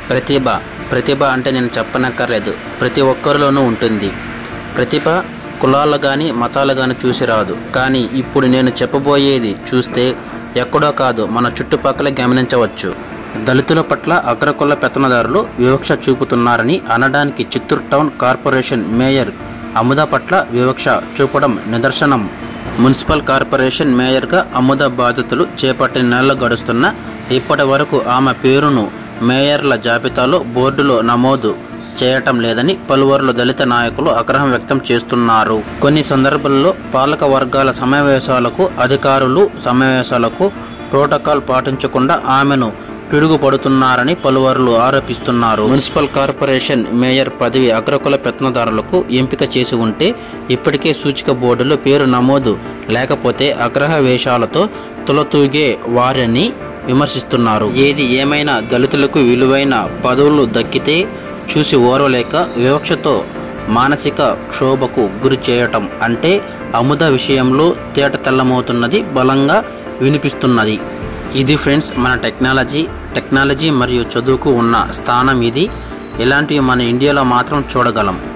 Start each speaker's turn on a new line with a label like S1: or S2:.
S1: ప్రతిభ ప్రతిభ అంటే నేను చెప్పనక్కర్లేదు ప్రతి ఒక్కరిలోనూ ఉంటుంది ప్రతిభ కులాలు కానీ మతాలు కానీ చూసి రాదు కానీ ఇప్పుడు నేను చెప్పబోయేది చూస్తే ఎక్కడో కాదు మన చుట్టుపక్కల గమనించవచ్చు దళితుల పట్ల అగ్రకుల పెత్తనదారులు వివక్ష చూపుతున్నారని అనడానికి Chittoor town corporation mayor Amuda పట్ల వివక్ష చూపడం నిదర్శనం మున్సిపల్ కార్పొరేషన్ మేయర్గా అముద బాధితులు చేపట్టిన నెలలు గడుస్తున్న ఇప్పటి వరకు ఆమె పేరును మేయర్ల జాబితాలో బోర్డులో నమోదు చేయటం లేదని పలువురు దళిత నాయకులు ఆగ్రహం వ్యక్తం చేస్తున్నారు కొన్ని సందర్భాల్లో పాలక వర్గాల సమావేశాలకు అధికారులు సమావేశాలకు ప్రోటోకాల్ పాటించకుండా ఆమెను పిడుగుపడుతున్నారని పలువురు ఆరోపిస్తున్నారు మున్సిపల్ కార్పొరేషన్ మేయర్ పదవి అగ్రకుల పెత్తనదారులకు ఎంపిక చేసి ఉంటే ఇప్పటికే సూచిక బోర్డులో పేరు నమోదు లేకపోతే అగ్రహ వేషాలతో తులతూగే వారిని విమర్శిస్తున్నారు ఏది ఏమైనా దళితులకు విలువైన పదవులు దక్కితే చూసి ఓర్వలేక వివక్షతో మానసిక క్షోభకు గురి చేయటం అంటే అముద విషయంలో తేట తెల్లమవుతున్నది బలంగా వినిపిస్తున్నది ఇది ఫ్రెండ్స్ మన టెక్నాలజీ టెక్నాలజీ మరియు చదువుకు ఉన్న స్థానం ఇది ఇలాంటివి మన ఇండియాలో మాత్రం చూడగలం